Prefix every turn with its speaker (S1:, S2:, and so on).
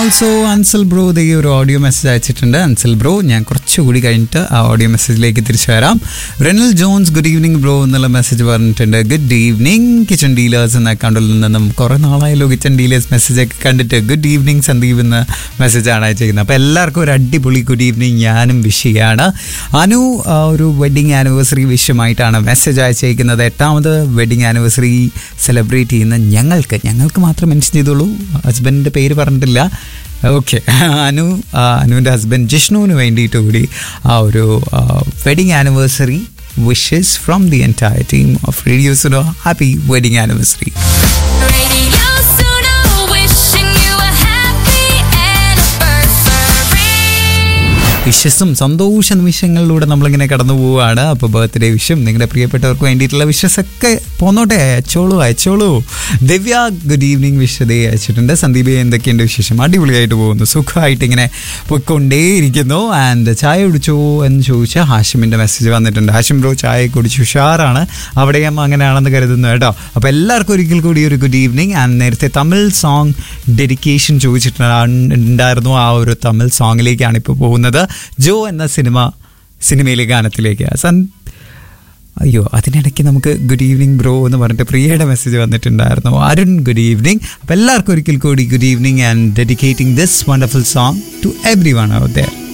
S1: Also അൻസൽ bro ദേ ഒരു audio message അയച്ചിട്ടുണ്ട് അൻസൽ bro ഞാൻ കുറച്ചുകൂടി കഴിഞ്ഞിട്ട് ആ ഓഡിയോ മെസ്സേജിലേക്ക് തിരിച്ചു വരാം റെനൽ ജോൺസ് ഗുഡ് ഈവനിങ് ബ്രോ എന്നുള്ള മെസ്സേജ് പറഞ്ഞിട്ടുണ്ട് ഗുഡ് ഈവനിങ് കിച്ചൺ ഡീലേഴ്സ് എന്ന അക്കൗണ്ടിൽ നിന്നും കുറേ നാളായല്ലോ കിച്ചൺ ഡീലേഴ്സ് മെസ്സേജ് ഒക്കെ കണ്ടിട്ട് ഗുഡ് ഈവനിങ് സന്ദീപ് എന്ന മെസ്സേജാണ് അയച്ചിരിക്കുന്നത് അപ്പോൾ എല്ലാവർക്കും ഒരു അടിപൊളി ഗുഡ് ഈവനിങ് ഞാനും വിഷയാണ് അനു ആ, ഒരു വെഡിങ് ആനിവേഴ്സറി വിഷയമായിട്ടാണ് മെസ്സേജ് അയച്ചിരിക്കുന്നത് എട്ടാമത് വെഡിങ് ആനിവേഴ്സറി സെലിബ്രേറ്റ് ചെയ്യുന്ന ഞങ്ങൾക്ക് ഞങ്ങൾക്ക് മാത്രം മെൻഷൻ ചെയ്തോളൂ ഹസ്ബൻഡിൻ്റെ പേര് പറഞ്ഞിട്ടില്ല ഓക്കെ അനു ആ, അനുവിൻ്റെ ഹസ്ബൻഡ് ജിഷ്ണുവിന് വേണ്ടിയിട്ട് കൂടി ആ ഒരു wedding anniversary wishes from the entire team of Radio Suno happy wedding anniversary
S2: Radio Suno, wishing you a happy anniversary.
S1: വിഷസും സന്തോഷ നിമിഷങ്ങളിലൂടെ നമ്മളിങ്ങനെ കടന്നു പോവുകയാണ് അപ്പോൾ ബർത്ത്ഡേ വിഷും നിങ്ങളുടെ പ്രിയപ്പെട്ടവർക്ക് വേണ്ടിയിട്ടുള്ള വിഷസൊക്കെ പോന്നോട്ടെ അയച്ചോളൂ അയച്ചോളൂ ദിവ്യ ഗുഡ് ഈവനിങ് വിഷതേ അയച്ചിട്ടുണ്ട് സന്ദീപ് എന്തൊക്കെയുണ്ട് വിശേഷം അടിപൊളിയായിട്ട് പോകുന്നു സുഖമായിട്ട് ഇങ്ങനെ പോയിക്കൊണ്ടേയിരിക്കുന്നു ആൻഡ് ചായ കുടിച്ചോ എന്ന് ചോദിച്ചാൽ ഹാഷിമിൻ്റെ മെസ്സേജ് വന്നിട്ടുണ്ട് ഹാഷിം ബ്രോ ചായ കുടിച്ചു ഉഷാറാണ് അവിടെയും അങ്ങനെയാണെന്ന് കരുതുന്നു കേട്ടോ അപ്പോൾ എല്ലാവർക്കും ഒരിക്കൽ കൂടി ഒരു ഗുഡ് ഈവനിങ് ആൻഡ് നേരത്തെ തമിഴ് സോങ് ഡെഡിക്കേഷൻ ചോദിച്ചിട്ടുണ്ടായിരുന്നു ആ ഒരു തമിഴ് സോങ്ങിലേക്കാണ് ഇപ്പോൾ പോകുന്നത് ജോ എന്ന സിനിമ സിനിമയിലെ ഗാനത്തിലേക്ക് സൻ അയ്യോ അതിനിടയ്ക്ക് നമുക്ക് ഗുഡ് ഈവനിങ് ബ്രോ എന്ന് പറഞ്ഞിട്ട് പ്രിയയുടെ മെസ്സേജ് വന്നിട്ടുണ്ടായിരുന്നു അരുൺ ഗുഡ് ഈവനിങ് അപ്പോൾ എല്ലാവർക്കും ഒരിക്കൽ കൂടി good evening and dedicating this wonderful song to everyone out there